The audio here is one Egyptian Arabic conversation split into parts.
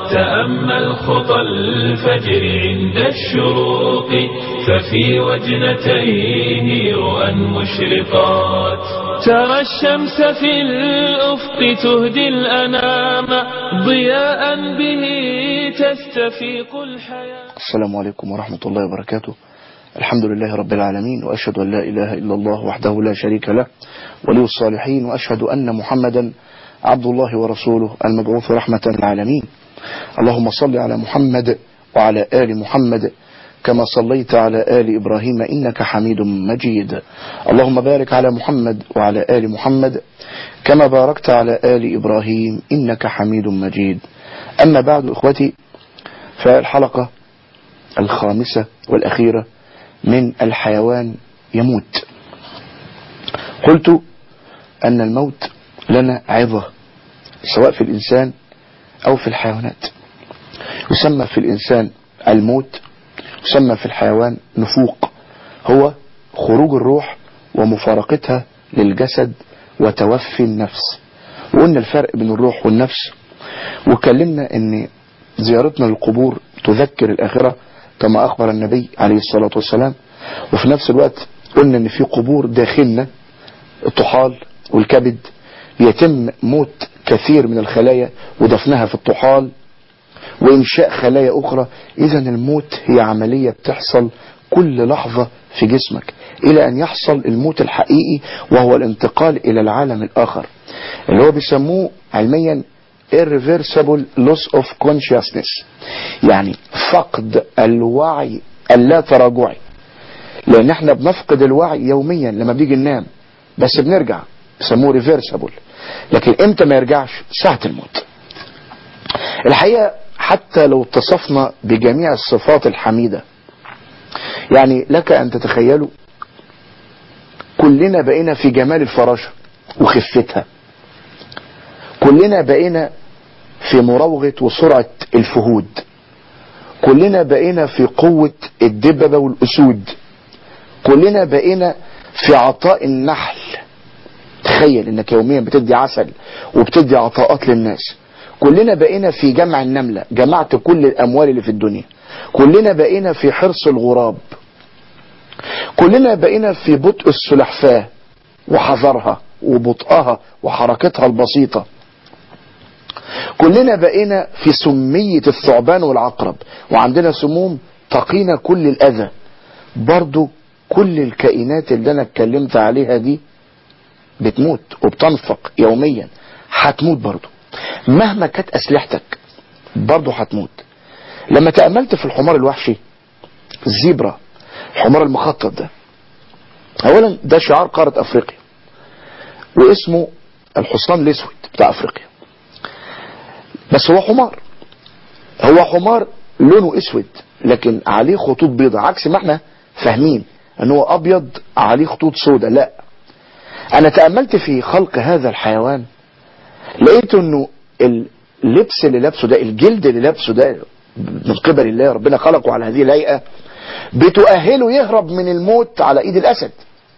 تأمل خطى الفجر عند الشروق ففي وجنتيه رؤى مشرقات ترى الشمس في الأفق تهدي الأنام ضياء به تستفيق الحياة السلام عليكم ورحمة الله وبركاته الحمد لله رب العالمين وأشهد أن لا إله إلا الله وحده لا شريك له ولي الصالحين وأشهد أن محمدا عبد الله ورسوله المبعوث رحمة للعالمين اللهم صل على محمد وعلى آل محمد كما صليت على آل إبراهيم إنك حميد مجيد اللهم بارك على محمد وعلى آل محمد كما باركت على آل إبراهيم إنك حميد مجيد أما بعد إخوتي فالحلقة الخامسة والأخيرة من الحيوان يموت قلت أن الموت لنا عظة سواء في الإنسان أو في الحيوانات يسمى في الإنسان الموت يسمى في الحيوان نفوق هو خروج الروح ومفارقتها للجسد وتوفي النفس وقلنا الفرق بين الروح والنفس وكلمنا ان زيارتنا للقبور تذكر الآخرة كما أخبر النبي عليه الصلاة والسلام وفي نفس الوقت قلنا ان في قبور داخلنا الطحال والكبد يتم موت كثير من الخلايا ودفنها في الطحال وإنشاء خلايا أخرى إذا الموت هي عملية بتحصل كل لحظة في جسمك إلى أن يحصل الموت الحقيقي وهو الانتقال إلى العالم الآخر اللي هو بيسموه علميا irreversible loss of consciousness يعني فقد الوعي اللا تراجعي لأن احنا بنفقد الوعي يوميا لما بيجي ننام بس بنرجع بيسموه ريفيرسبل لكن امتى ما يرجعش ساعة الموت الحقيقة حتى لو اتصفنا بجميع الصفات الحميدة يعني لك أن تتخيلوا كلنا بقينا في جمال الفراشة وخفتها كلنا بقينا في مراوغة وسرعة الفهود كلنا بقينا في قوة الدببة والأسود كلنا بقينا في عطاء النحل تخيل انك يوميا بتدي عسل وبتدي عطاءات للناس كلنا بقينا في جمع النملة جمعت كل الاموال اللي في الدنيا كلنا بقينا في حرص الغراب كلنا بقينا في بطء السلحفاة وحذرها وبطئها وحركتها البسيطة كلنا بقينا في سمية الثعبان والعقرب وعندنا سموم تقينا كل الأذى برضو كل الكائنات اللي أنا اتكلمت عليها دي بتموت وبتنفق يوميا هتموت برضو مهما كانت أسلحتك برضو هتموت لما تأملت في الحمار الوحشي الزيبرا الحمار المخطط ده أولا ده شعار قارة أفريقيا واسمه الحصان الأسود بتاع أفريقيا بس هو حمار هو حمار لونه اسود لكن عليه خطوط بيضاء عكس ما احنا فاهمين ان هو ابيض عليه خطوط سوداء لا انا تأملت في خلق هذا الحيوان لقيت انه اللبس اللي لابسه ده الجلد اللي لابسه ده من قبل الله ربنا خلقه على هذه الهيئة بتؤهله يهرب من الموت على ايد الاسد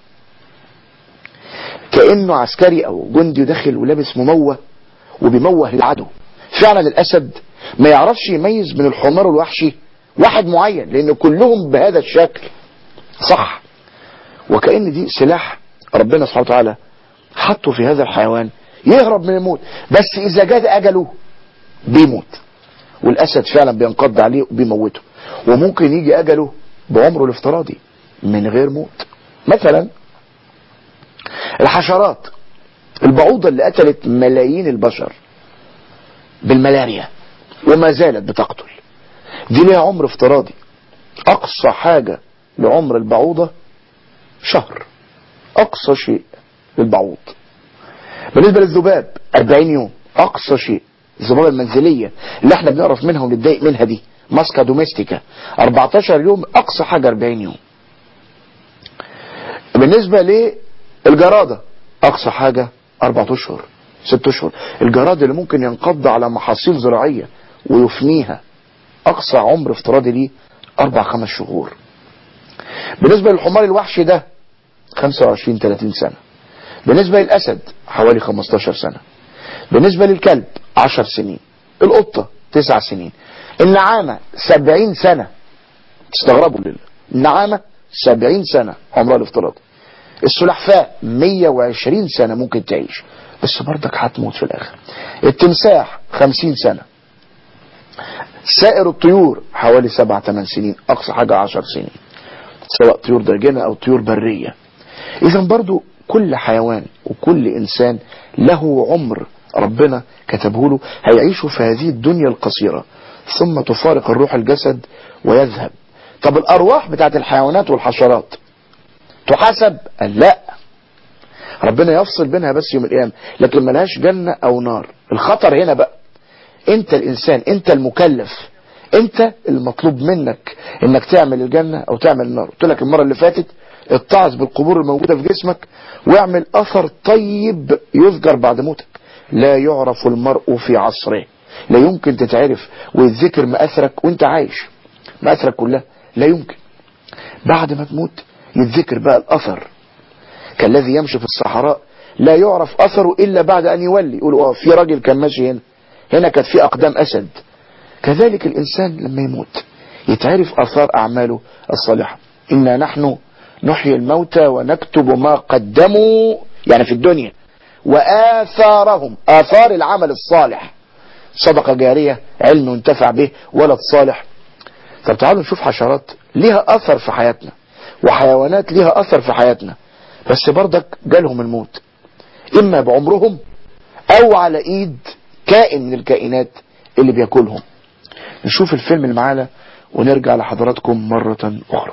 كأنه عسكري او جندي داخل ولابس مموه وبيموه للعدو فعلا الاسد ما يعرفش يميز من الحمار الوحشي واحد معين لان كلهم بهذا الشكل صح وكأن دي سلاح ربنا سبحانه وتعالى حطه في هذا الحيوان يهرب من الموت بس اذا جاء اجله بيموت والاسد فعلا بينقض عليه وبيموته وممكن يجي اجله بعمره الافتراضي من غير موت مثلا الحشرات البعوضة اللي قتلت ملايين البشر بالملاريا وما زالت بتقتل دي ليها عمر افتراضي اقصى حاجة لعمر البعوضة شهر اقصى شيء للبعوض بالنسبة للذباب 40 يوم اقصى شيء الذبابة المنزلية اللي احنا بنعرف منها ونتضايق منها دي ماسكا دوميستيكا 14 يوم اقصى حاجة 40 يوم بالنسبة للجرادة اقصى حاجة 4 اشهر 6 اشهر الجراد اللي ممكن ينقض على محاصيل زراعية ويفنيها اقصى عمر افتراضي ليه 4 5 شهور بالنسبة للحمار الوحشي ده 25 30 سنة بالنسبة للأسد حوالي 15 سنة بالنسبة للكلب 10 سنين القطة تسع سنين النعامة سبعين سنة تستغربوا لله النعامة سبعين سنة عمرها الافتراضي السلحفاء 120 سنة ممكن تعيش بس برضك هتموت في الاخر التمساح 50 سنة سائر الطيور حوالي 7 8 سنين اقصى حاجة 10 سنين سواء طيور داجنة او طيور برية اذا برضو كل حيوان وكل انسان له عمر ربنا كتبه له هيعيشوا في هذه الدنيا القصيرة ثم تفارق الروح الجسد ويذهب طب الارواح بتاعت الحيوانات والحشرات تحاسب لا ربنا يفصل بينها بس يوم القيامة لكن ملهاش جنة او نار الخطر هنا بقى انت الانسان انت المكلف انت المطلوب منك انك تعمل الجنة او تعمل النار قلت لك المرة اللي فاتت اتعظ بالقبور الموجودة في جسمك واعمل اثر طيب يذكر بعد موتك لا يعرف المرء في عصره لا يمكن تتعرف ويتذكر مأثرك وانت عايش مأثرك كلها لا يمكن بعد ما تموت يتذكر بقى الأثر كالذي يمشي في الصحراء لا يعرف أثره إلا بعد أن يولي يقولوا اه في راجل كان ماشي هنا هنا كانت في أقدام أسد كذلك الإنسان لما يموت يتعرف أثار أعماله الصالحة إنا نحن نحيي الموتى ونكتب ما قدموا يعني في الدنيا وآثارهم آثار العمل الصالح صدقة جارية علم ينتفع به ولد صالح طب تعالوا نشوف حشرات ليها أثر في حياتنا وحيوانات ليها أثر في حياتنا بس برضك جالهم الموت إما بعمرهم أو على إيد كائن من الكائنات اللي بياكلهم نشوف الفيلم اللي معانا ونرجع لحضراتكم مرة أخرى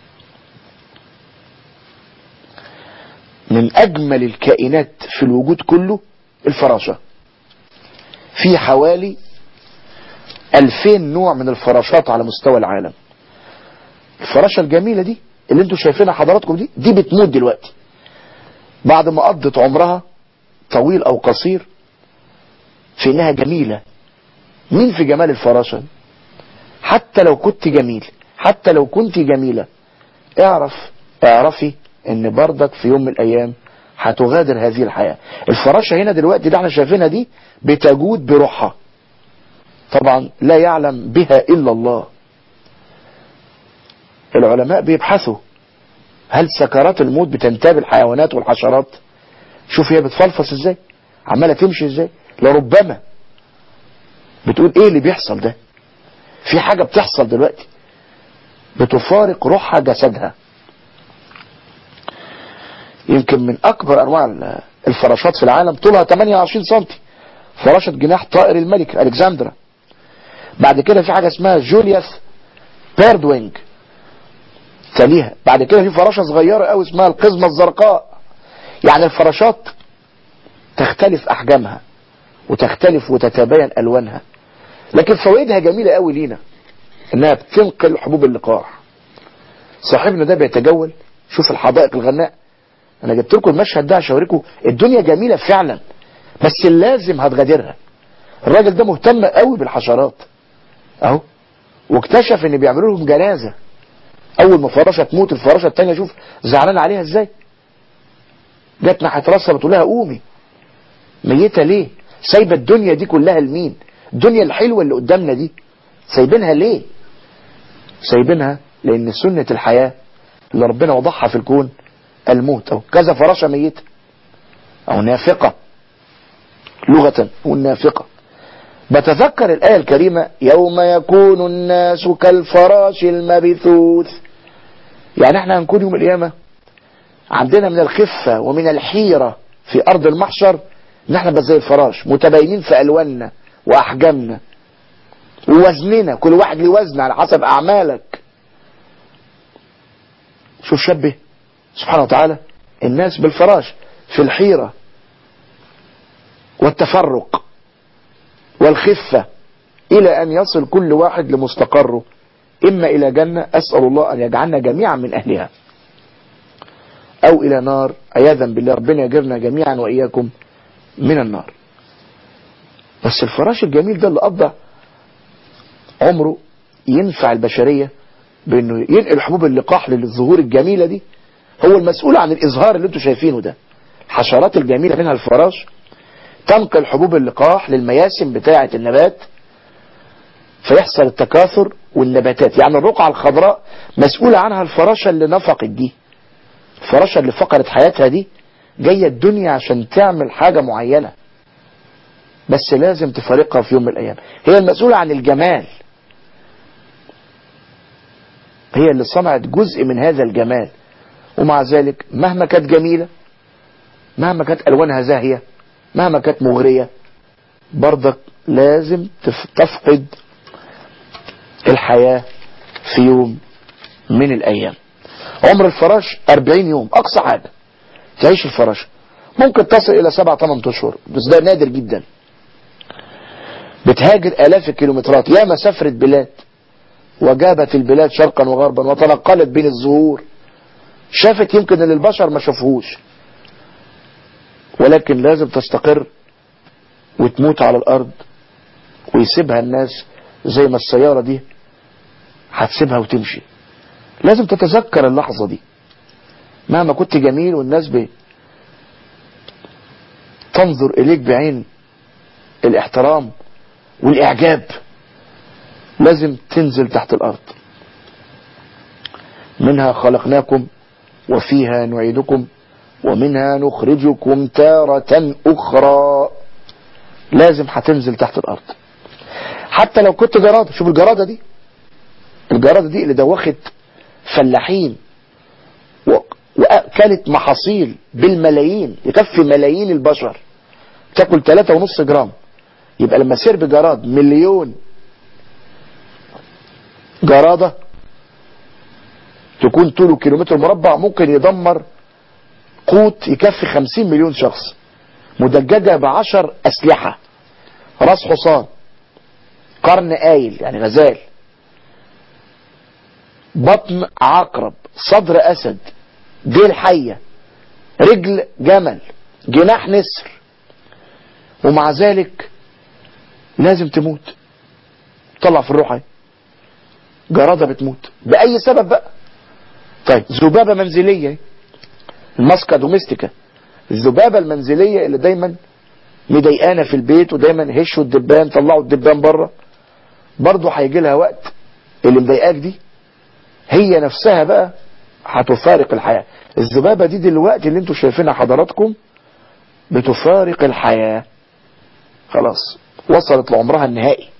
من أجمل الكائنات في الوجود كله الفراشة في حوالي 2000 نوع من الفراشات على مستوى العالم الفراشة الجميلة دي اللي انتوا شايفينها حضراتكم دي دي بتموت دلوقتي بعد ما قضت عمرها طويل او قصير في انها جميلة مين في جمال الفراشة حتى لو كنت جميل حتى لو كنت جميلة اعرف اعرفي ان بردك في يوم من الايام هتغادر هذه الحياة الفراشة هنا دلوقتي اللي احنا شايفينها دي بتجود بروحها طبعا لا يعلم بها الا الله العلماء بيبحثوا هل سكرات الموت بتنتاب الحيوانات والحشرات شوف هي بتفلفص ازاي عمالة تمشي ازاي لربما بتقول ايه اللي بيحصل ده في حاجة بتحصل دلوقتي بتفارق روحها جسدها يمكن من اكبر انواع الفراشات في العالم طولها 28 سم فراشة جناح طائر الملك الكسندرا بعد كده في حاجة اسمها جولياس بيردوينج تليها بعد كده في فراشة صغيرة قوي اسمها القزمة الزرقاء يعني الفراشات تختلف احجامها وتختلف وتتباين الوانها لكن فوائدها جميلة قوي لينا انها بتنقل حبوب اللقاح صاحبنا ده بيتجول شوف الحدائق الغناء انا جبت لكم المشهد ده عشان اوريكم الدنيا جميلة فعلا بس لازم هتغادرها الراجل ده مهتم قوي بالحشرات اهو واكتشف ان بيعملوا لهم جنازة اول ما فراشة تموت الفراشة التانية شوف زعلان عليها ازاي جت ناحية راسها بتقول لها قومي ميتة ليه سايبة الدنيا دي كلها لمين الدنيا الحلوة اللي قدامنا دي سايبينها ليه سايبينها لان سنة الحياة اللي ربنا وضعها في الكون الموت او كذا فراشة ميتة او نافقة لغة والنافقة بتذكر الآية الكريمة يوم يكون الناس كالفراش المبثوث يعني احنا هنكون يوم القيامة عندنا من الخفة ومن الحيرة في أرض المحشر ان احنا بس زي الفراش متباينين في ألواننا وأحجامنا ووزننا كل واحد له وزن على حسب أعمالك شوف شبه سبحانه وتعالى الناس بالفراش في الحيرة والتفرق والخفة إلى أن يصل كل واحد لمستقره إما إلى جنة أسأل الله أن يجعلنا جميعا من أهلها أو إلى نار عياذا بالله ربنا يجرنا جميعا وإياكم من النار بس الفراش الجميل ده اللي قضى عمره ينفع البشرية بأنه ينقل حبوب اللقاح للظهور الجميلة دي هو المسؤول عن الإظهار اللي انتوا شايفينه ده الحشرات الجميلة منها الفراش تنقل حبوب اللقاح للمياسم بتاعة النبات فيحصل التكاثر والنباتات يعني الرقعة الخضراء مسؤولة عنها الفراشة اللي نفقت دي الفراشة اللي فقدت حياتها دي جاية الدنيا عشان تعمل حاجة معينة بس لازم تفارقها في يوم من الأيام هي المسؤولة عن الجمال هي اللي صنعت جزء من هذا الجمال ومع ذلك مهما كانت جميلة مهما كانت ألوانها زاهية مهما كانت مغرية برضك لازم تفقد الحياة في يوم من الأيام عمر الفراش 40 يوم أقصى حاجة تعيش الفراش ممكن تصل إلى 7 8 أشهر بس ده نادر جدا بتهاجر آلاف الكيلومترات ياما سافرت بلاد وجابت البلاد شرقا وغربا وتنقلت بين الزهور شافت يمكن اللي البشر ما شافوهوش ولكن لازم تستقر وتموت على الأرض ويسيبها الناس زي ما السيارة دي هتسيبها وتمشي لازم تتذكر اللحظة دي مهما كنت جميل والناس بي تنظر إليك بعين الاحترام والإعجاب لازم تنزل تحت الأرض منها خلقناكم وفيها نعيدكم ومنها نخرجكم تارة أخرى لازم هتنزل تحت الأرض حتى لو كنت جرادة شوف الجرادة دي الجرادة دي اللي دوخت فلاحين وأكلت محاصيل بالملايين يكفي ملايين البشر تاكل 3.5 جرام يبقى لما سير بجراد مليون جرادة تكون طوله كيلومتر مربع ممكن يدمر قوت يكفي 50 مليون شخص مدججة بعشر أسلحة راس حصان قرن آيل يعني غزال بطن عقرب صدر أسد ديل حية رجل جمل جناح نسر ومع ذلك لازم تموت طلع في الروح جرادة بتموت بأي سبب بقى طيب ذبابة منزلية الماسكا دوميستيكا الذبابة المنزلية اللي دايما مضايقانا في البيت ودايما هشوا الدبان طلعوا الدبان بره برضه هيجي لها وقت اللي مضايقاك دي هي نفسها بقى هتفارق الحياة الذبابة دي دلوقتي اللي انتوا شايفينها حضراتكم بتفارق الحياة خلاص وصلت لعمرها النهائي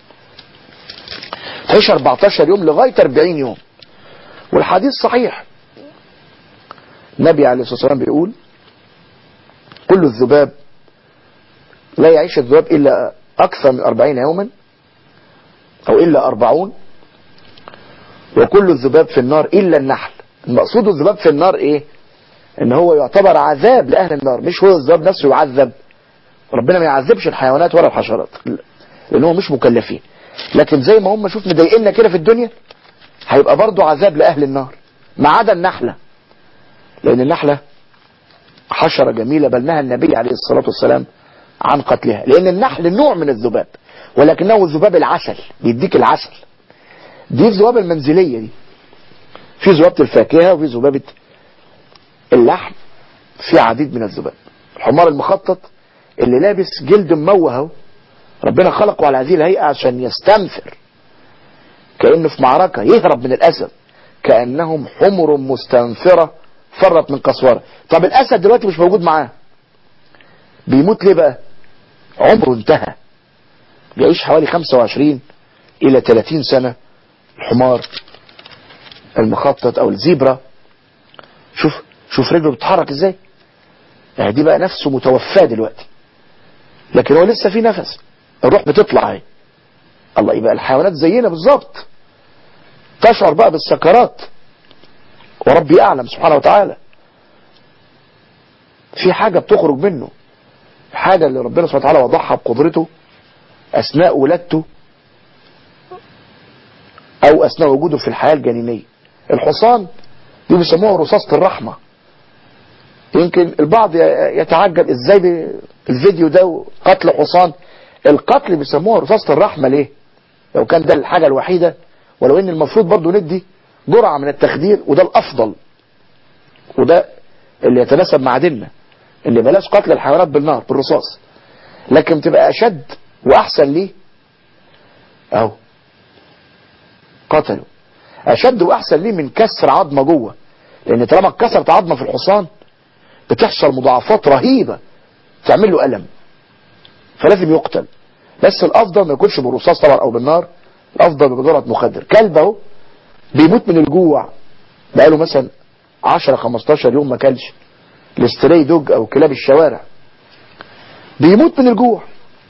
تعيش 14 يوم لغاية 40 يوم والحديث صحيح النبي عليه الصلاة والسلام بيقول كل الذباب لا يعيش الذباب إلا أكثر من 40 يوما أو إلا 40 وكل الذباب في النار إلا النحل المقصود الذباب في النار إيه إن هو يعتبر عذاب لأهل النار مش هو الذباب نفسه يعذب ربنا ما يعذبش الحيوانات ولا الحشرات لأنهم مش مكلفين لكن زي ما هم شوف مضايقنا كده في الدنيا هيبقى برضه عذاب لأهل النار ما عدا النحلة لأن النحلة حشرة جميلة بل نهى النبي عليه الصلاة والسلام عن قتلها لأن النحل نوع من الذباب ولكنه الذباب العسل بيديك العسل دي الذبابة المنزلية دي في ذبابة الفاكهة وفي ذبابة اللحم في عديد من الذباب الحمار المخطط اللي لابس جلد مموه اهو ربنا خلقه على هذه الهيئة عشان يستنفر كأنه في معركة يهرب من الأسد كأنهم حمر مستنفرة فرت من قسورة طب الأسد دلوقتي مش موجود معاه بيموت ليه بقى عمره انتهى بيعيش حوالي 25 إلى 30 سنة الحمار المخطط أو الزيبرا شوف شوف رجله بتتحرك ازاي يعني دي بقى نفسه متوفاه دلوقتي لكن هو لسه في نفس الروح بتطلع اهي الله يبقى الحيوانات زينا بالظبط تشعر بقى بالسكرات وربي اعلم سبحانه وتعالى في حاجة بتخرج منه حاجة اللي ربنا سبحانه وتعالى وضعها بقدرته اثناء ولادته او اثناء وجوده في الحياة الجنينية الحصان دي بيسموها رصاصة الرحمة يمكن البعض يتعجب ازاي الفيديو ده قتل حصان القتل بيسموها رصاصة الرحمة ليه لو كان ده الحاجة الوحيدة ولو ان المفروض برضو ندي جرعة من التخدير وده الافضل وده اللي يتناسب مع ديننا ان بلاش قتل الحيوانات بالنار بالرصاص لكن تبقى اشد واحسن ليه اهو قتله اشد واحسن ليه من كسر عظمه جوه لان طالما اتكسرت عظمه في الحصان بتحصل مضاعفات رهيبه تعمل له الم فلازم يقتل بس الافضل ما يكونش بالرصاص طبعا او بالنار الافضل بجرعه مخدر كلب اهو بيموت من الجوع بقاله مثلا 10 15 يوم ما كلش الاستري دوج او كلاب الشوارع بيموت من الجوع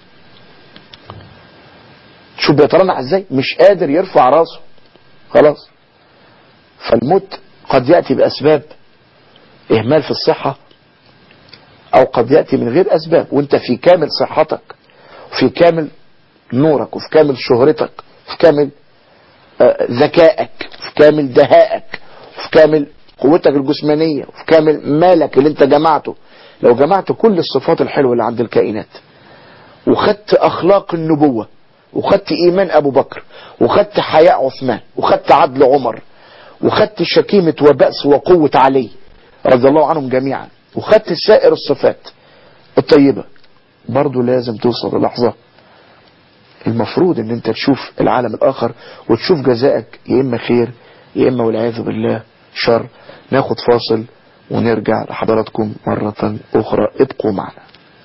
شوف بيترنح ازاي مش قادر يرفع راسه خلاص فالموت قد يأتي بأسباب إهمال في الصحة أو قد يأتي من غير أسباب وانت في كامل صحتك وفي كامل نورك وفي كامل شهرتك وفي كامل آه، ذكائك وفي كامل دهائك وفي كامل قوتك الجسمانية وفي كامل مالك اللي انت جمعته لو جمعت كل الصفات الحلوة اللي عند الكائنات وخدت أخلاق النبوة وخدت إيمان أبو بكر وخدت حياء عثمان وخدت عدل عمر وخدت شكيمة وبأس وقوة علي رضي الله عنهم جميعا وخدت سائر الصفات الطيبة برضو لازم توصل للحظة المفروض ان انت تشوف العالم الاخر وتشوف جزائك يا اما خير يا اما والعياذ بالله شر ناخد فاصل ونرجع لحضراتكم مرة اخرى ابقوا معنا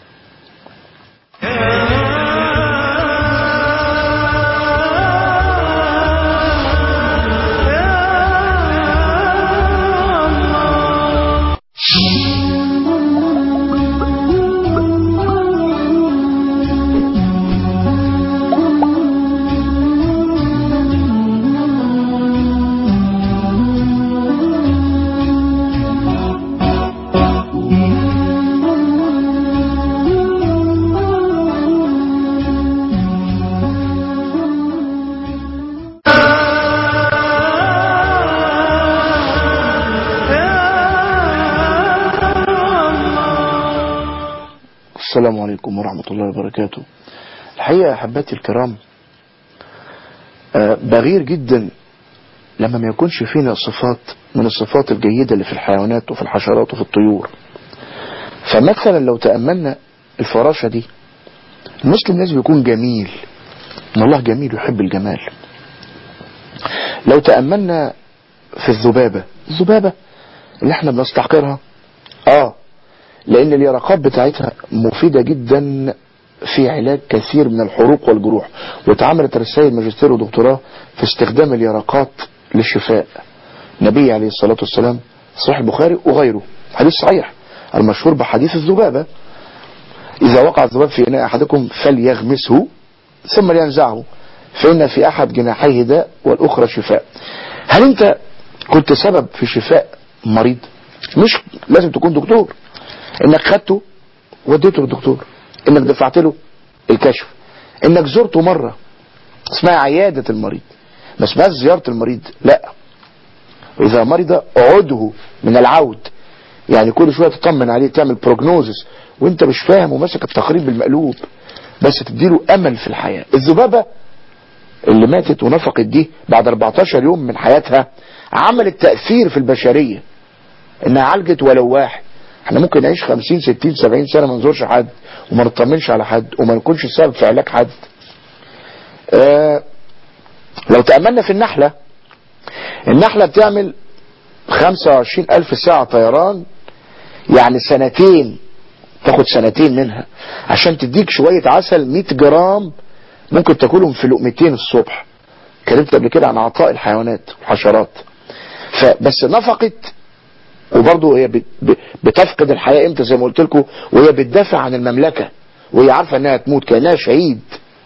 السلام عليكم ورحمة الله وبركاته الحقيقة أحباتي الكرام آه، بغير جدا لما ما يكونش فينا صفات من الصفات الجيدة اللي في الحيوانات وفي الحشرات وفي الطيور فمثلا لو تأملنا الفراشة دي المسلم لازم يكون جميل ان الله جميل يحب الجمال لو تأملنا في الذبابة الذبابة اللي احنا بنستحقرها اه لان اليرقات بتاعتها مفيدة جدا في علاج كثير من الحروق والجروح واتعملت رسائل ماجستير ودكتوراه في استخدام اليرقات للشفاء النبي عليه الصلاة والسلام صحيح البخاري وغيره حديث صحيح المشهور بحديث الذبابة إذا وقع الذباب في إناء أحدكم فليغمسه ثم لينزعه فإن في أحد جناحيه داء والأخرى شفاء هل أنت كنت سبب في شفاء مريض مش لازم تكون دكتور انك خدته وديته للدكتور انك دفعت له الكشف انك زرته مرة اسمها عيادة المريض ما اسمهاش زيارة المريض لا واذا مرض عده من العود يعني كل شوية تطمن عليه تعمل بروجنوزس وانت مش فاهم وماسك التقريب بالمقلوب بس تديله امل في الحياة الذبابة اللي ماتت ونفقت دي بعد 14 يوم من حياتها عملت تأثير في البشرية انها عالجت ولو واحد احنا ممكن نعيش 50 60 70 سنة ما نزورش حد وما نطمنش على حد وما نكونش السبب في علاج حد اه لو تأملنا في النحلة النحلة بتعمل 25 ألف ساعة طيران يعني سنتين تاخد سنتين منها عشان تديك شوية عسل 100 جرام ممكن تاكلهم في لقمتين الصبح اتكلمت قبل كده عن عطاء الحيوانات والحشرات فبس نفقت وبرضه هي بتفقد الحياة امتى زي ما قلت لكم وهي بتدافع عن المملكة وهي عارفة انها تموت كأنها شهيد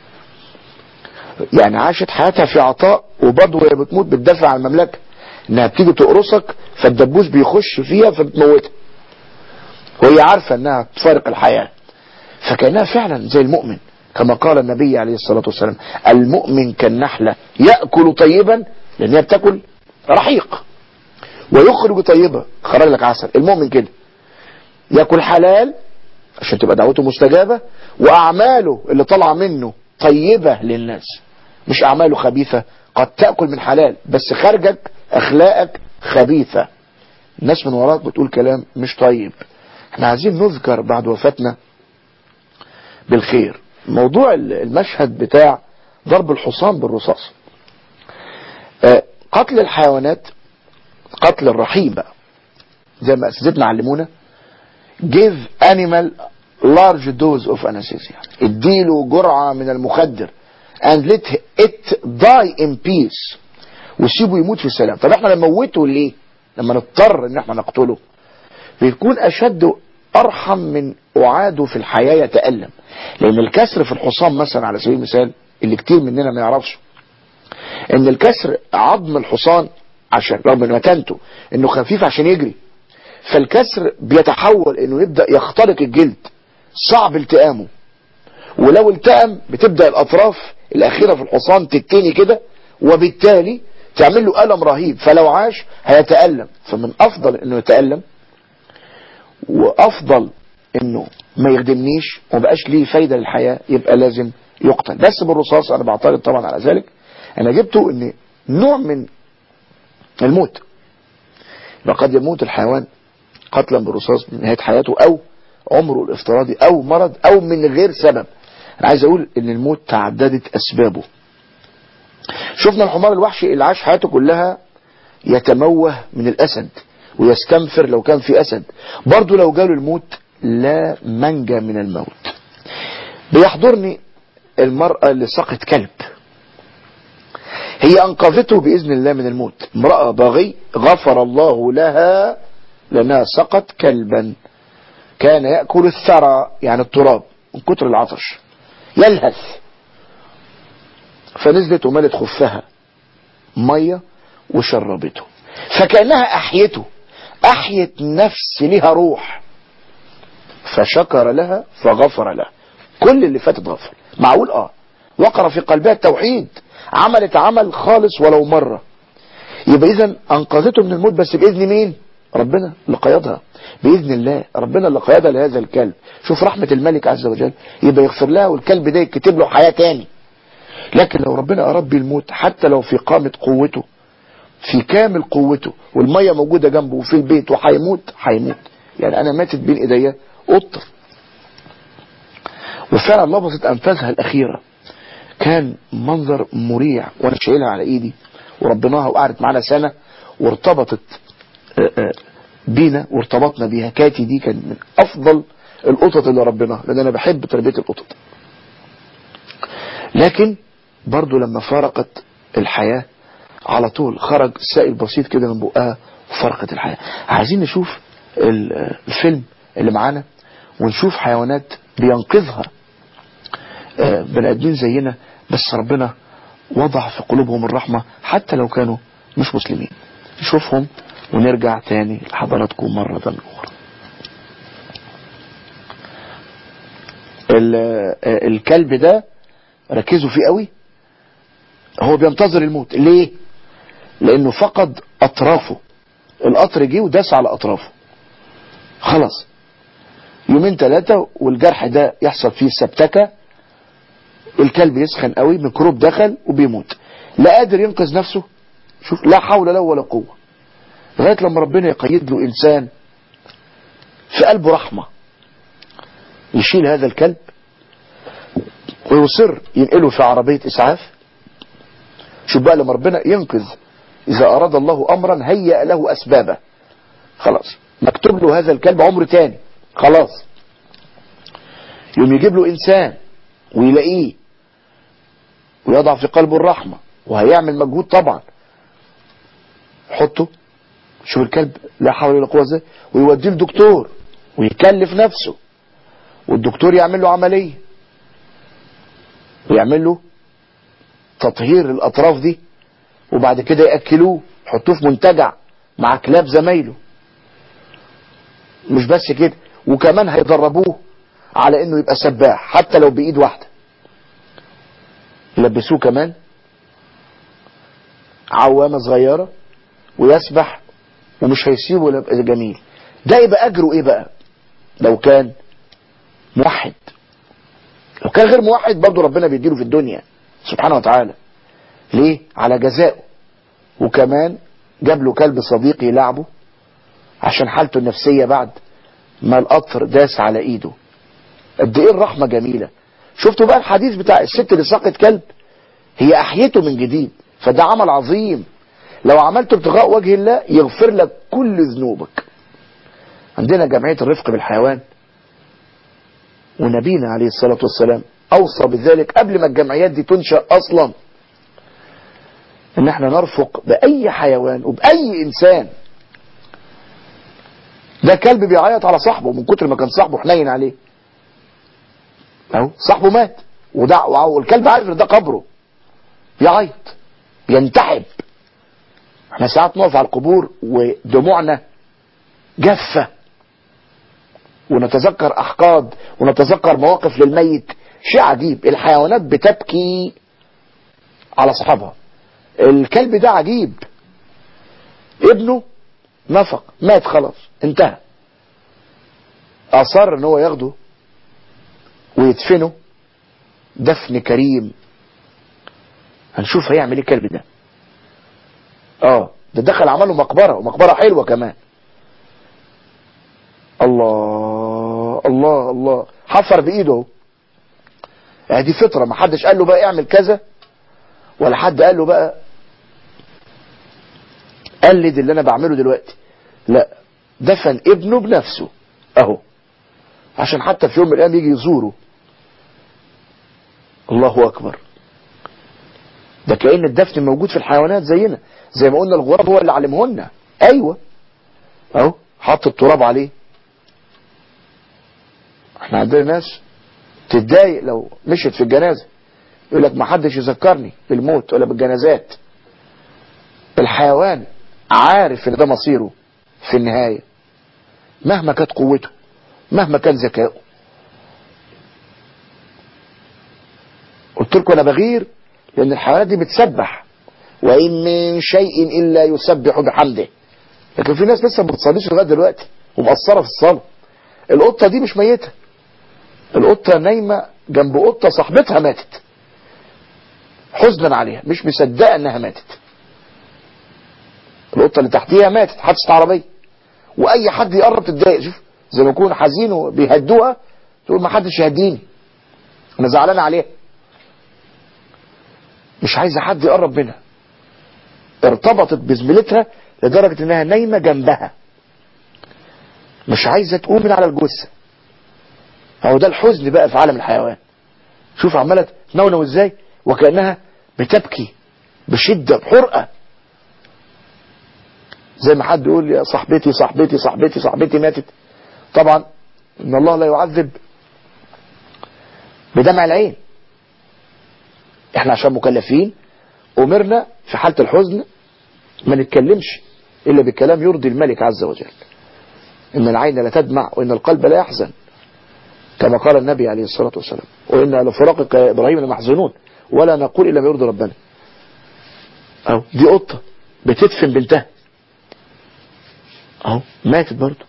يعني عاشت حياتها في عطاء وبرضه وهي بتموت بتدافع عن المملكة انها بتيجي تقرصك فالدبوس بيخش فيها فبتموتها وهي عارفة انها تفارق الحياة فكأنها فعلا زي المؤمن كما قال النبي عليه الصلاة والسلام المؤمن كالنحلة يأكل طيبا لان هي بتاكل رحيق ويخرج طيبة خرج لك عسل المؤمن كده ياكل حلال عشان تبقى دعوته مستجابة واعماله اللي طالعه منه طيبة للناس مش اعماله خبيثة قد تأكل من حلال بس خارجك اخلاقك خبيثة الناس من وراك بتقول كلام مش طيب احنا عايزين نذكر بعد وفاتنا بالخير موضوع المشهد بتاع ضرب الحصان بالرصاص قتل الحيوانات قتل الرحيم بقى زي ما اساتذتنا علمونا give animal large dose of anesthesia اديله جرعة من المخدر and let it die in peace وسيبه يموت في سلام طب احنا نموته ليه لما نضطر ان احنا نقتله بيكون اشد ارحم من اعاده في الحياة يتألم لان الكسر في الحصان مثلا على سبيل المثال اللي كتير مننا ما يعرفش ان الكسر عظم الحصان عشان رغم من متانته انه خفيف عشان يجري فالكسر بيتحول انه يبدأ يخترق الجلد صعب التئامه ولو التئم بتبدأ الاطراف الاخيرة في الحصان تتني كده وبالتالي تعمل له ألم رهيب فلو عاش هيتألم فمن افضل انه يتألم وافضل انه ما يخدمنيش وما بقاش ليه فايدة للحياة يبقى لازم يقتل بس بالرصاص انا بعترض طبعا على ذلك انا جبته ان نوع من الموت قد يموت الحيوان قتلا بالرصاص من نهاية حياته او عمره الافتراضي او مرض او من غير سبب انا عايز اقول ان الموت تعددت اسبابه شفنا الحمار الوحشي اللي عاش حياته كلها يتموه من الاسد ويستنفر لو كان في اسد برضه لو جاله الموت لا منجى من الموت بيحضرني المرأة اللي سقط كلب هي انقذته باذن الله من الموت امرأة باغي غفر الله لها لانها سقط كلبا كان يأكل الثرى يعني التراب من كتر العطش يلهث فنزلت وملت خفها مية وشربته فكأنها أحيته أحيت نفس لها روح فشكر لها فغفر لها كل اللي فاتت غفر معقول اه وقر في قلبها التوحيد عملت عمل خالص ولو مرة يبقى اذا انقذته من الموت بس باذن مين ربنا اللي قيدها باذن الله ربنا اللي قيدها لهذا الكلب شوف رحمة الملك عز وجل يبقى يغفر لها والكلب ده يكتب له حياة تاني لكن لو ربنا اراد بيه الموت حتى لو في قامة قوته في كامل قوته والمية موجودة جنبه وفي البيت وهيموت هيموت يعني انا ماتت بين ايديا قطة وفعلا لبست انفاسها الاخيرة كان منظر مريع وانا شايلها على ايدي وربناها وقعدت معانا سنة وارتبطت بينا وارتبطنا بيها كاتي دي كان من افضل القطط اللي ربناها لان انا بحب تربية القطط لكن برضو لما فارقت الحياة على طول خرج سائل بسيط كده من بقها وفرقت الحياة عايزين نشوف الفيلم اللي معانا ونشوف حيوانات بينقذها بني ادمين زينا بس ربنا وضع في قلوبهم الرحمة حتى لو كانوا مش مسلمين نشوفهم ونرجع تاني لحضراتكم مرة أخرى الكلب ده ركزوا فيه قوي هو بينتظر الموت ليه لانه فقد اطرافه القطر جه وداس على اطرافه خلاص يومين ثلاثة والجرح ده يحصل فيه سبتكة الكلب يسخن قوي ميكروب دخل وبيموت لا قادر ينقذ نفسه شوف لا حول له ولا قوة لغاية لما ربنا يقيد له انسان في قلبه رحمة يشيل هذا الكلب ويصر ينقله في عربية اسعاف شوف بقى لما ربنا ينقذ اذا اراد الله امرا هيأ له اسبابه خلاص مكتوب له هذا الكلب عمر تاني خلاص يوم يجيب له انسان ويلاقيه ويضع في قلبه الرحمة وهيعمل مجهود طبعا حطه شوف الكلب لا حول ولا قوه ازاي ويوديه لدكتور ويكلف نفسه والدكتور يعمل له عمليه ويعمل له تطهير الاطراف دي وبعد كده ياكلوه يحطوه في منتجع مع كلاب زمايله مش بس كده وكمان هيدربوه على انه يبقى سباح حتى لو بايد واحده يلبسوه كمان عوامه صغيره ويسبح ومش هيسيبه ولا يبقى جميل ده يبقى اجره ايه بقى لو كان موحد لو كان غير موحد برضه ربنا بيديله في الدنيا سبحانه وتعالى ليه على جزائه وكمان جاب له كلب صديق يلعبه عشان حالته النفسية بعد ما القطر داس على ايده قد ايه الرحمة جميلة شفتوا بقى الحديث بتاع الست اللي سقط كلب هي احيته من جديد فده عمل عظيم لو عملته ابتغاء وجه الله يغفر لك كل ذنوبك عندنا جمعية الرفق بالحيوان ونبينا عليه الصلاة والسلام أوصى بذلك قبل ما الجمعيات دي تنشأ أصلا ان احنا نرفق بأي حيوان وبأي إنسان ده كلب بيعيط على صاحبه من كتر ما كان صاحبه حنين عليه اهو صاحبه مات وده والكلب عارف ان ده قبره يعيط ينتحب احنا ساعات نقف على القبور ودموعنا جافة ونتذكر احقاد ونتذكر مواقف للميت شيء عجيب الحيوانات بتبكي على اصحابها الكلب ده عجيب ابنه نفق مات خلاص انتهى اصر ان هو ياخده ويدفنه دفن كريم هنشوف هيعمل ايه الكلب ده اه ده دخل عمله مقبرة ومقبرة حلوة كمان الله الله الله حفر بايده اهو يعني دي فطرة ما حدش قال له بقى اعمل كذا ولا حد قال له بقى قلد اللي انا بعمله دلوقتي لا دفن ابنه بنفسه اهو عشان حتى في يوم من الايام يجي يزوره الله اكبر ده كأن الدفن موجود في الحيوانات زينا زي ما قلنا الغراب هو اللي علمهن ايوه اهو حط التراب عليه احنا عندنا ناس تتضايق لو مشت في الجنازة يقول لك ما حدش يذكرني بالموت ولا بالجنازات الحيوان عارف ان ده مصيره في النهاية مهما كانت قوته مهما كان ذكائه قلت لكم انا بغير لان الحيوانات دي بتسبح وان من شيء الا يسبح بحمده لكن في ناس لسه ما بتصليش لغايه دلوقتي ومقصره في الصلاه القطه دي مش ميته القطه نايمه جنب قطه صاحبتها ماتت حزنا عليها مش مصدقه انها ماتت القطه اللي تحتيها ماتت حادثه عربيه واي حد يقرب تتضايق شوف زي ما يكون حزين وبيهدوها تقول ما حدش يهديني انا زعلان عليها مش عايزه حد يقرب منها ارتبطت بزميلتها لدرجة انها نايمة جنبها مش عايزة تقوم من على الجثة اهو ده الحزن بقى في عالم الحيوان شوف عمالة تنونو ازاي وكأنها بتبكي بشدة بحرقة زي ما حد يقول يا صاحبتي صاحبتي صاحبتي صاحبتي ماتت طبعا ان الله لا يعذب بدمع العين احنا عشان مكلفين امرنا في حالة الحزن ما نتكلمش الا بكلام يرضي الملك عز وجل ان العين لا تدمع وان القلب لا يحزن كما قال النبي عليه الصلاة والسلام وإن لفراقك يا إبراهيم لمحزنون ولا نقول إلا ما يرضي ربنا أهو دي قطة بتدفن بنتها أهو ماتت برضه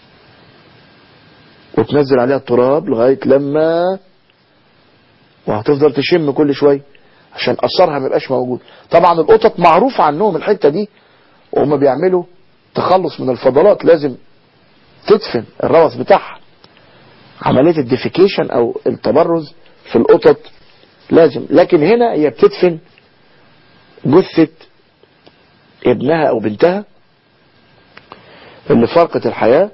وتنزل عليها التراب لغاية لما وهتفضل تشم كل شوية عشان أثرها ما يبقاش موجود طبعا القطط معروف عنهم الحتة دي وهم بيعملوا تخلص من الفضلات لازم تدفن الروث بتاعها عملية الديفيكيشن او التبرز في القطط لازم لكن هنا هي بتدفن جثة ابنها او بنتها اللي فارقت الحياة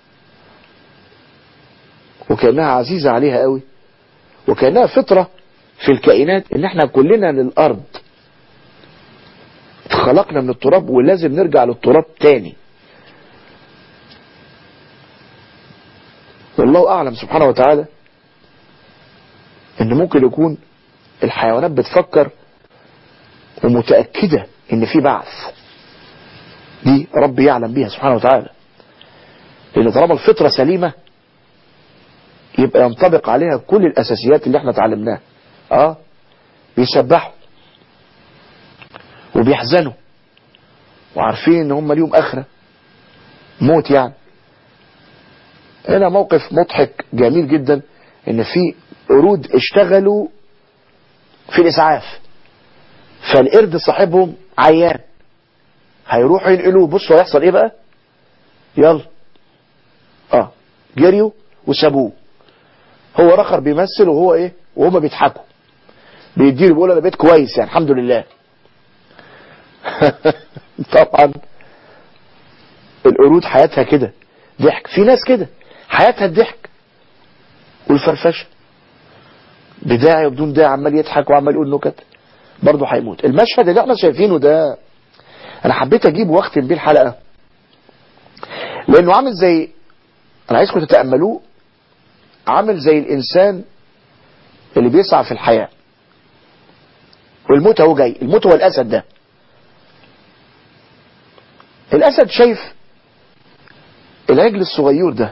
وكأنها عزيزة عليها قوي وكأنها فطرة في الكائنات ان احنا كلنا للارض اتخلقنا من التراب ولازم نرجع للتراب تاني والله اعلم سبحانه وتعالى ان ممكن يكون الحيوانات بتفكر ومتأكدة ان في بعث دي ربي يعلم بيها سبحانه وتعالى لان طالما الفطرة سليمة يبقى ينطبق عليها كل الاساسيات اللي احنا اتعلمناها اه بيسبحوا وبيحزنوا وعارفين ان هم ليهم اخرة موت يعني هنا موقف مضحك جميل جدا ان في قرود اشتغلوا في الاسعاف فالقرد صاحبهم عيان هيروحوا ينقلوه بصوا هيحصل ايه بقى يلا اه جريوا وسابوه هو رخر بيمثل وهو ايه وهما بيضحكوا بيديله بيقول انا بقيت كويس يعني الحمد لله طبعا القرود حياتها كده ضحك في ناس كده حياتها الضحك والفرفشه بداعي وبدون داعي عمال يضحك وعمال يقول نكت برضه هيموت المشهد اللي احنا شايفينه ده انا حبيت اجيبه واختم بيه الحلقه لانه عامل زي انا عايزكم تتاملوه عامل زي الانسان اللي بيسعى في الحياه والموت اهو جاي الموت هو الاسد ده الاسد شايف العجل الصغير ده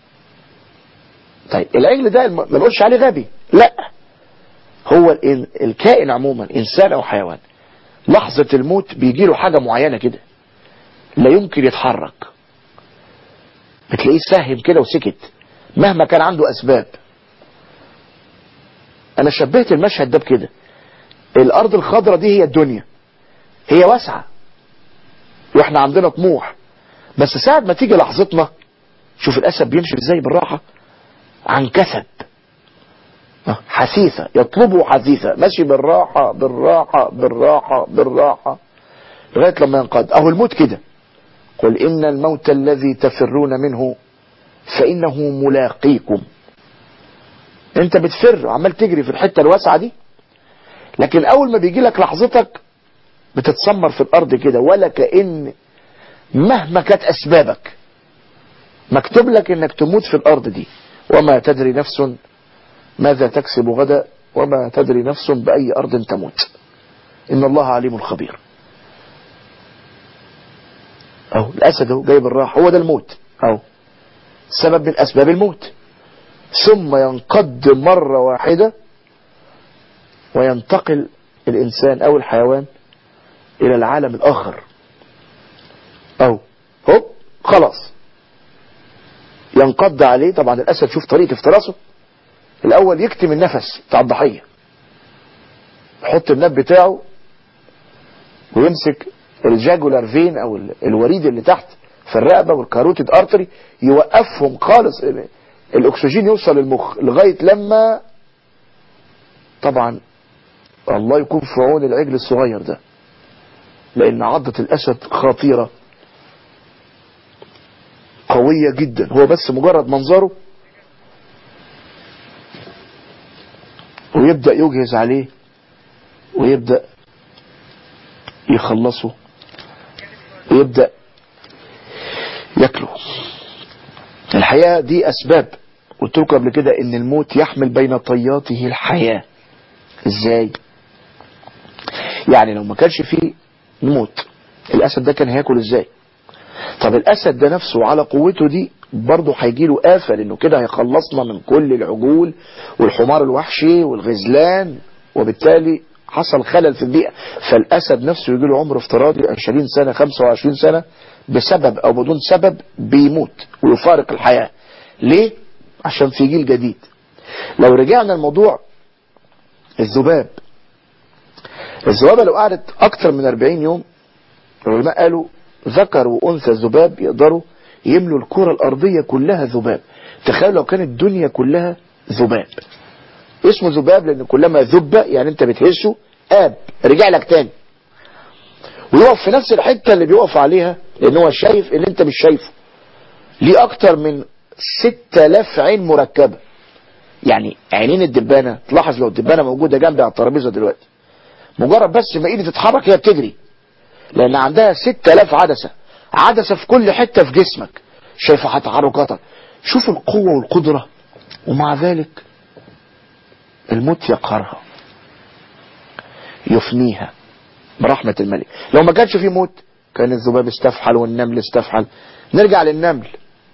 طيب العجل ده ما نقولش عليه غبي لا هو الكائن عموما انسان او حيوان لحظة الموت بيجي له حاجة معينة كده لا يمكن يتحرك بتلاقيه ساهم كده وسكت مهما كان عنده اسباب انا شبهت المشهد ده بكده الارض الخضراء دي هي الدنيا هي واسعة واحنا عندنا طموح بس ساعة ما تيجي لحظتنا شوف الاسد بيمشي ازاي بالراحة عن كسب حثيثة يطلبه حثيثة ماشي بالراحة بالراحة بالراحة بالراحة لغاية لما ينقض اهو الموت كده قل ان الموت الذي تفرون منه فانه ملاقيكم انت بتفر عمال تجري في الحتة الواسعة دي لكن اول ما بيجي لك لحظتك بتتسمر في الارض كده ولا كأن مهما كانت اسبابك مكتوب لك انك تموت في الارض دي وما تدري نفس ماذا تكسب غدا وما تدري نفس بأي أرض تموت إن الله عليم خبير أهو الأسد هو جاي بالراحة هو ده الموت أهو سبب من أسباب الموت ثم ينقض مرة واحدة وينتقل الإنسان أو الحيوان إلى العالم الآخر أهو هوب خلاص ينقض عليه طبعا الأسد شوف طريقة افتراسه الأول يكتم النفس بتاع الضحية يحط النب بتاعه ويمسك الجاجولار فين أو الوريد اللي تحت في الرقبة والكاروتيد ارتري يوقفهم خالص الأكسجين يوصل للمخ لغاية لما طبعا الله يكون في عون العجل الصغير ده لأن عضة الأسد خطيرة قوية جدا هو بس مجرد منظره ويبدأ يجهز عليه ويبدأ يخلصه ويبدأ ياكله الحياة دي أسباب قلت لكم قبل كده إن الموت يحمل بين طياته الحياة إزاي يعني لو ما كانش فيه موت الأسد ده كان هياكل إزاي طب الأسد ده نفسه على قوته دي برضه هيجي له آفة لأنه كده هيخلصنا من كل العجول والحمار الوحشي والغزلان وبالتالي حصل خلل في البيئة فالأسد نفسه يجي له عمر افتراضي 20 سنة 25 سنة بسبب أو بدون سبب بيموت ويفارق الحياة ليه؟ عشان في جيل جديد لو رجعنا الموضوع الذباب الذبابة لو قعدت أكتر من 40 يوم العلماء قالوا ذكر وأنثى الذباب يقدروا يملوا الكرة الأرضية كلها ذباب تخيلوا لو كانت الدنيا كلها ذباب اسمه ذباب لأن كلما ذب يعني أنت بتهشه آب رجع لك تاني ويقف في نفس الحتة اللي بيقف عليها لأن هو شايف اللي أنت مش شايفه ليه أكتر من 6000 عين مركبة يعني عينين الدبانة تلاحظ لو الدبانة موجودة جنبي على الترابيزة دلوقتي مجرد بس ما ايدي تتحرك هي بتجري لان عندها 6000 عدسة عدسة في كل حتة في جسمك شايفة تحركاتك شوف القوة والقدرة ومع ذلك الموت يقهرها يفنيها برحمة الملك لو ما كانش في موت كان الذباب استفحل والنمل استفحل نرجع للنمل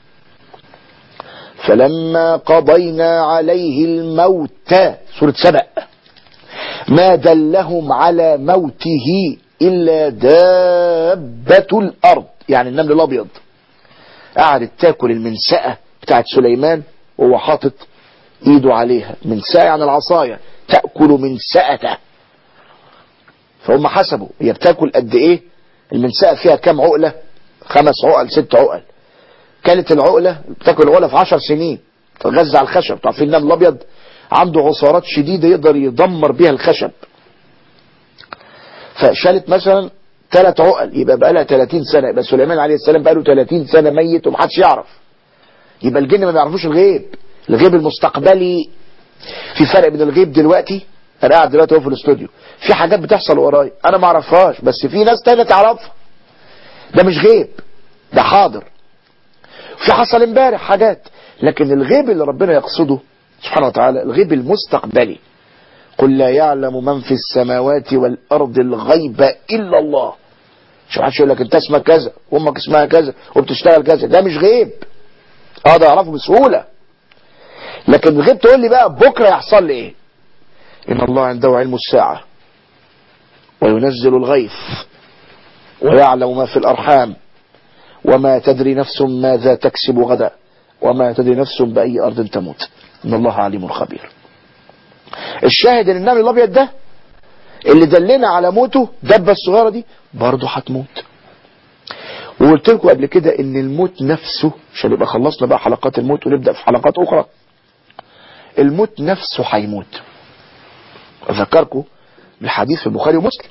فلما قضينا عليه الموت سورة سبأ ما دلهم على موته إلا دابة الأرض يعني النمل الأبيض قعدت تاكل المنسأة بتاعت سليمان وهو حاطط ايده عليها منسأة يعني العصاية تأكل منسأته فهم حسبوا هي بتاكل قد ايه المنسأة فيها كام عقلة خمس عقل ست عقل كانت العقلة بتاكل العقلة في عشر سنين تغذى على الخشب تعرفين النمل الأبيض عنده عصارات شديدة يقدر يدمر بيها الخشب فشالت مثلا ثلاث عقل يبقى بقى لها 30 سنة يبقى سليمان عليه السلام بقى له 30 سنة ميت ومحدش يعرف يبقى الجن ما بيعرفوش الغيب الغيب المستقبلي في فرق بين الغيب دلوقتي انا قاعد دلوقتي اهو في الاستوديو في حاجات بتحصل ورايا انا ما اعرفهاش بس في ناس تانية تعرفها ده مش غيب ده حاضر في حصل امبارح حاجات لكن الغيب اللي ربنا يقصده سبحانه وتعالى الغيب المستقبلي قل لا يعلم من في السماوات والارض الغيب الا الله شو حدش يقول لك انت اسمك كذا وامك اسمها كذا وبتشتغل كذا ده مش غيب اقدر اعرفه بسهوله لكن الغيب تقول لي بقى بكره يحصل لي ايه ان الله عنده علم الساعه وينزل الغيث ويعلم ما في الارحام وما تدري نفس ماذا تكسب غدا وما تدري نفس باي ارض تموت ان الله عليم خبير الشاهد ان النمل الابيض ده اللي دلنا على موته دبه الصغيره دي برضه هتموت وقلت لكم قبل كده ان الموت نفسه عشان يبقى خلصنا بقى حلقات الموت ونبدا في حلقات اخرى الموت نفسه هيموت اذكركم بالحديث في البخاري ومسلم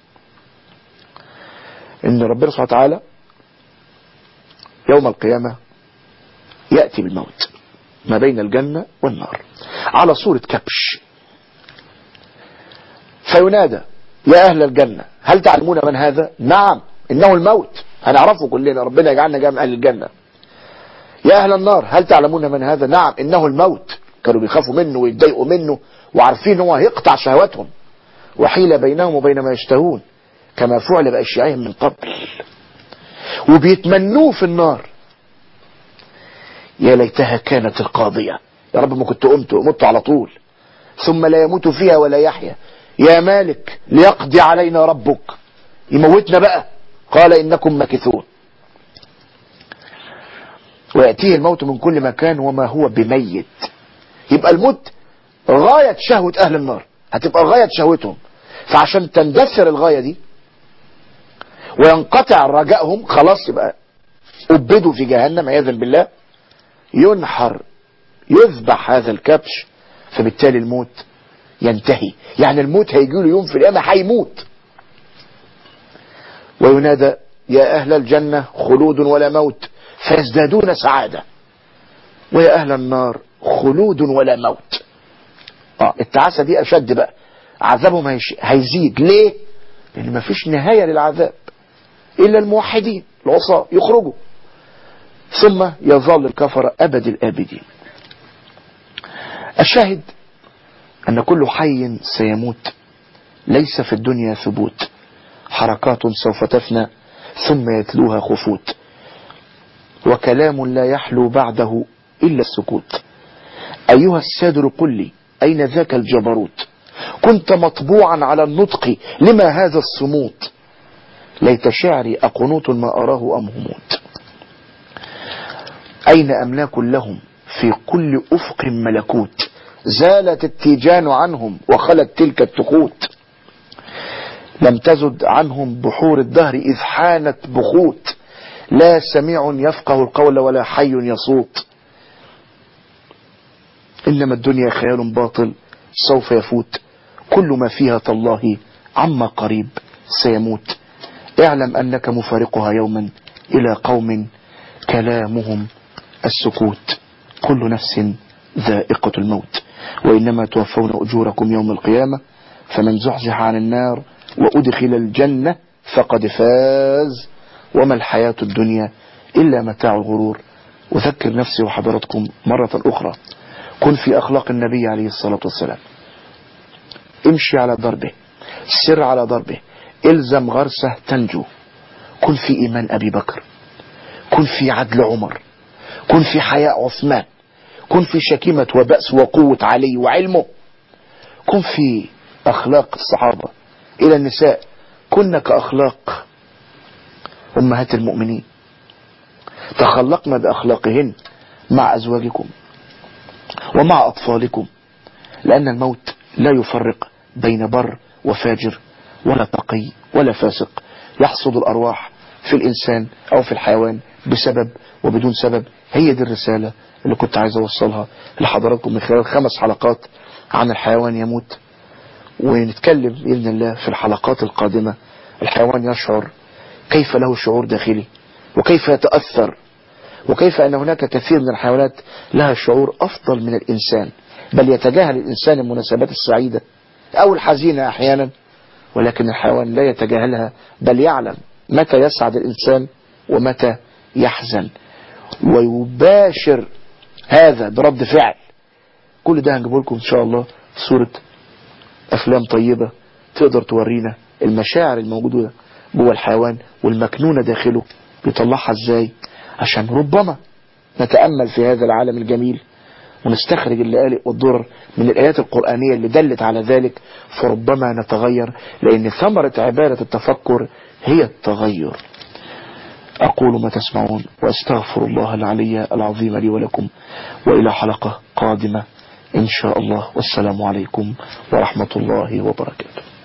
ان ربنا سبحانه وتعالى يوم القيامه ياتي بالموت ما بين الجنه والنار على صوره كبش فينادى يا أهل الجنة هل تعلمون من هذا نعم إنه الموت هنعرفه كلنا ربنا يجعلنا جاء من أهل الجنة يا أهل النار هل تعلمون من هذا نعم إنه الموت كانوا بيخافوا منه ويتضايقوا منه وعارفين هو هيقطع شهواتهم وحيل بينهم وبين ما يشتهون كما فعل بأشيائهم من قبل وبيتمنوه في النار يا ليتها كانت القاضية يا رب ما كنت قمت ومت على طول ثم لا يموت فيها ولا يحيا يا مالك ليقضي علينا ربك يموتنا بقى قال إنكم مكثون ويأتيه الموت من كل مكان وما هو بميت يبقى الموت غاية شهوة أهل النار هتبقى غاية شهوتهم فعشان تندثر الغاية دي وينقطع رجائهم خلاص يبقى أبدوا في جهنم عياذا بالله ينحر يذبح هذا الكبش فبالتالي الموت ينتهي يعني الموت هيجي له يوم في القيامة هيموت وينادى يا أهل الجنة خلود ولا موت فيزدادون سعادة ويا أهل النار خلود ولا موت آه التعاسة دي أشد بقى عذابهم هيش... هيزيد ليه لأن مفيش نهاية للعذاب إلا الموحدين العصاة يخرجوا ثم يظل الكفر أبد الآبدين الشاهد أن كل حي سيموت ليس في الدنيا ثبوت حركات سوف تفنى ثم يتلوها خفوت وكلام لا يحلو بعده إلا السكوت أيها السادر قل لي أين ذاك الجبروت كنت مطبوعا على النطق لما هذا الصموت ليت شعري أقنوط ما أراه أم هموت أين أملاك لهم في كل أفق ملكوت زالت التيجان عنهم وخلت تلك التخوت لم تزد عنهم بحور الدهر إذ حانت بخوت لا سميع يفقه القول ولا حي يصوت إنما الدنيا خيال باطل سوف يفوت كل ما فيها تالله عما قريب سيموت اعلم أنك مفارقها يوما إلى قوم كلامهم السكوت كل نفس ذائقة الموت وإنما توفون أجوركم يوم القيامة فمن زحزح عن النار وأدخل الجنة فقد فاز وما الحياة الدنيا إلا متاع الغرور أذكر نفسي وحضراتكم مرة أخرى كن في أخلاق النبي عليه الصلاة والسلام امشي على ضربه سر على ضربه الزم غرسه تنجو كن في إيمان أبي بكر كن في عدل عمر كن في حياء عثمان كن في شكيمة وبأس وقوة علي وعلمه كن في أخلاق الصحابة إلى النساء كن كأخلاق أمهات المؤمنين تخلقنا بأخلاقهن مع أزواجكم ومع أطفالكم لأن الموت لا يفرق بين بر وفاجر ولا تقي ولا فاسق يحصد الأرواح في الإنسان أو في الحيوان بسبب وبدون سبب هي دي الرسالة اللي كنت عايز أوصلها لحضراتكم من خلال خمس حلقات عن الحيوان يموت ونتكلم بإذن الله في الحلقات القادمة الحيوان يشعر كيف له شعور داخلي وكيف يتأثر وكيف أن هناك كثير من الحيوانات لها شعور أفضل من الإنسان بل يتجاهل الإنسان المناسبات السعيدة أو الحزينة أحيانا ولكن الحيوان لا يتجاهلها بل يعلم متى يسعد الإنسان ومتى يحزن ويباشر هذا برد فعل كل ده هنجيبه لكم إن شاء الله في صورة أفلام طيبة تقدر تورينا المشاعر الموجودة جوه الحيوان والمكنونة داخله بيطلعها ازاي عشان ربما نتأمل في هذا العالم الجميل ونستخرج اللآلئ والضرر من الآيات القرآنية اللي دلت على ذلك فربما نتغير لأن ثمرة عبادة التفكر هي التغير أقول ما تسمعون وأستغفر الله العلي العظيم لي ولكم وإلى حلقة قادمة إن شاء الله والسلام عليكم ورحمة الله وبركاته